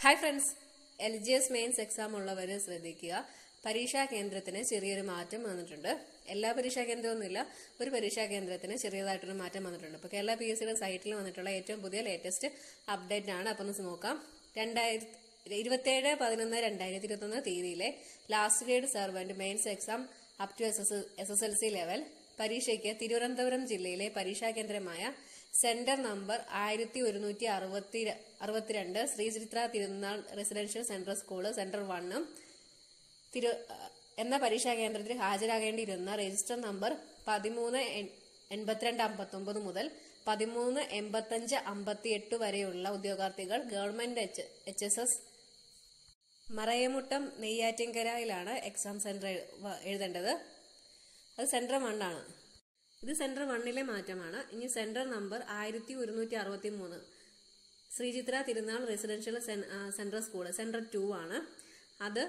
hi friends L G S mains exam ഉള്ളവർ ശ്രദ്ധിക്കുക പരീക്ഷാ കേന്ദ്രത്തിന് ചെറിയൊരു മാറ്റം വന്നിട്ടുണ്ട് എല്ലാ പരീക്ഷാ കേന്ദ്രമൊന്നുമില്ല ഒരു പരീക്ഷാ കേന്ദ്രത്തിന് ചെറിയതായിട്ടൊരു മാറ്റം വന്നിട്ടുണ്ട് അപ്പോൾ കേരള പി എസ് സിയുടെ സൈറ്റിൽ വന്നിട്ടുള്ള ഏറ്റവും പുതിയ ലേറ്റസ്റ്റ് അപ്ഡേറ്റ് ആണ് അപ്പോൾ ഒന്ന് നോക്കാം രണ്ടായിരത്തി ഇരുപത്തേഴ് പതിനൊന്ന് രണ്ടായിരത്തി ഇരുപത്തൊന്ന് തീയതിയിലെ last grade servant mains exam up to S S L C level പരീക്ഷയ്ക്ക് തിരുവനന്തപുരം ജില്ലയിലെ പരീക്ഷാ കേന്ദ്രമായ സെന്റർ നമ്പർ ആയിരത്തി ഒരുന്നൂറ്റി അറുപത്തി അറുപത്തിരണ്ട് Sree Chitra Thirunal residential central school centre വണ്ണും തിരു എന്ന പരീക്ഷാ കേന്ദ്രത്തിൽ ഹാജരാകേണ്ടിയിരുന്ന രജിസ്റ്റർ നമ്പർ പതിമൂന്ന് എൺപത്തിരണ്ട് അമ്പത്തൊമ്പത് മുതൽ പതിമൂന്ന് എൺപത്തഞ്ച് അമ്പത്തിയെട്ട് വരെയുള്ള ഉദ്യോഗാർത്ഥികൾ government H H S S Marayamuttam നെയ്യാറ്റിൻകരയിലാണ് എക്സാം സെന്റർ എഴുതേണ്ടത് അത് സെന്റർ വണ്ണാണ് ഇത് സെന്റർ വണ്ണിലെ മാറ്റമാണ് ഇനി സെന്റർ നമ്പർ ആയിരത്തി ഒരുന്നൂറ്റി അറുപത്തി മൂന്ന് Sreechitra Thirunal residential central school centre two ആണ് അത്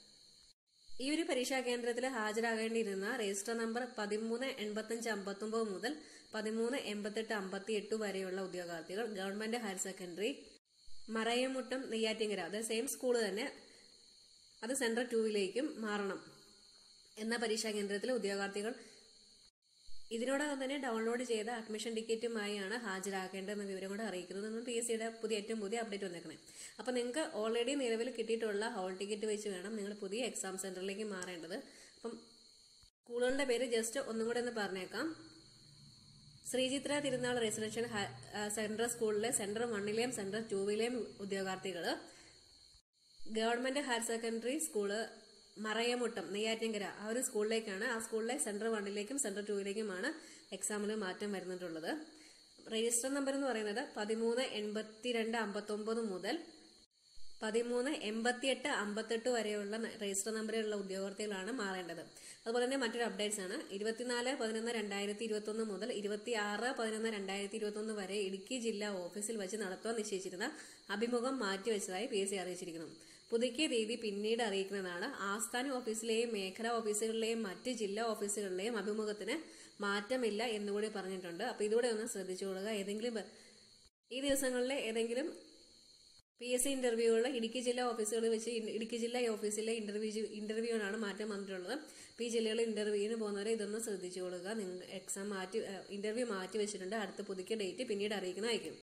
ഈ ഒരു പരീക്ഷാ കേന്ദ്രത്തിൽ ഹാജരാകേണ്ടിയിരുന്ന രജിസ്റ്റർ നമ്പർ പതിമൂന്ന് എൺപത്തഞ്ച് അമ്പത്തൊമ്പത് മുതൽ പതിമൂന്ന് എൺപത്തെട്ട് അമ്പത്തി എട്ട് വരെയുള്ള ഉദ്യോഗാർത്ഥികൾ government higher secondary Marayamuttam Neyyattinkara അത് സെയിം സ്കൂൾ തന്നെ അത് സെന്റർ ടൂവിലേക്കും മാറണം എന്ന പരീക്ഷാ കേന്ദ്രത്തിലെ ഉദ്യോഗാർത്ഥികൾ ഇതിനോടകം തന്നെ ഡൗൺലോഡ് ചെയ്ത അഡ്മിഷൻ ടിക്കറ്റുമായാണ് ഹാജരാക്കേണ്ടതെന്ന വിവരം കൂടെ അറിയിക്കുന്നത് പി എസ് സിയുടെ പുതിയ ഏറ്റവും പുതിയ അപ്ഡേറ്റ് വന്നേക്കണേ അപ്പോൾ നിങ്ങൾക്ക് ഓൾറെഡി നിലവിൽ കിട്ടിയിട്ടുള്ള ഹോൾ ടിക്കറ്റ് വെച്ച് വേണം നിങ്ങൾ പുതിയ എക്സാം സെന്ററിലേക്ക് മാറേണ്ടത് അപ്പം സ്കൂളുകളുടെ പേര് ജസ്റ്റ് ഒന്നും കൂടെ ഒന്ന് പറഞ്ഞേക്കാം ശ്രീചിത്ര തിരുനാൾ റെസിഡൻഷ്യൽ സെൻട്രൽ സ്കൂളിലെ സെന്റർ വണ്ണിലെയും സെന്റർ ടൂവിലെയും ഉദ്യോഗാർത്ഥികൾ government higher secondary school Marayamuttam Neyyattinkara ആ ഒരു സ്കൂളിലേക്കാണ് ആ സ്കൂളിലെ സെന്റർ വണ്ണിലേക്കും സെന്റർ ടൂവിലേക്കുമാണ് എക്സാമിന് മാറ്റം വരുന്നിട്ടുള്ളത് രജിസ്റ്റർ നമ്പർ എന്ന് പറയുന്നത് പതിമൂന്ന് എൺപത്തിരണ്ട് അമ്പത്തൊമ്പത് മുതൽ പതിമൂന്ന് എൺപത്തിയെട്ട് അമ്പത്തെട്ട് വരെയുള്ള രജിസ്റ്റർ നമ്പറിലുള്ള ഉദ്യോഗാർത്ഥികളാണ് മാറേണ്ടത് അതുപോലെ തന്നെ മറ്റൊരു അപ്ഡേറ്റ്സ് ആണ് ഇരുപത്തിനാല് പതിനൊന്ന് രണ്ടായിരത്തി ഇരുപത്തൊന്ന് മുതൽ ഇരുപത്തി ആറ് പതിനൊന്ന് രണ്ടായിരത്തി ഇരുപത്തൊന്ന് വരെ ഇടുക്കി ജില്ലാ ഓഫീസിൽ വെച്ച് നടത്തുവാൻ നിശ്ചയിച്ചിരുന്ന അഭിമുഖം മാറ്റിവെച്ചതായി പി എസ് സി അറിയിച്ചിരിക്കുന്നു പുതുക്കിയ തീയതി പിന്നീട് അറിയിക്കുന്നതാണ് ആസ്ഥാന ഓഫീസിലെയും മേഖലാ ഓഫീസുകളിലെയും മറ്റ് ജില്ലാ ഓഫീസുകളിലെയും അഭിമുഖത്തിന് മാറ്റമില്ല എന്നുകൂടി പറഞ്ഞിട്ടുണ്ട് അപ്പൊ ഇതുകൂടെ ഒന്ന് ശ്രദ്ധിച്ചുകൊള്ളുക ഏതെങ്കിലും ഈ ദിവസങ്ങളിലെ ഏതെങ്കിലും പി എസ് സി ഇന്റർവ്യൂകളിൽ ഇടുക്കി ജില്ലാ ഓഫീസുകളിൽ വെച്ച് ഇടുക്കി ജില്ലാ ഓഫീസിലെ ഇന്റർവ്യൂ ഇന്റർവ്യൂവിനാണ് മാറ്റം വന്നിട്ടുള്ളത് പി ജില്ലകളിൽ ഇന്റർവ്യൂവിന് പോകുന്നവരെ ഇതൊന്ന് ശ്രദ്ധിച്ചുകൊള്ളുക നിങ്ങൾ എക്സാം മാറ്റി ഇന്റർവ്യൂ മാറ്റി വെച്ചിട്ടുണ്ട് അടുത്ത പുതുക്കിയ ഡേറ്റ് പിന്നീട് അറിയിക്കുന്നതായിരിക്കും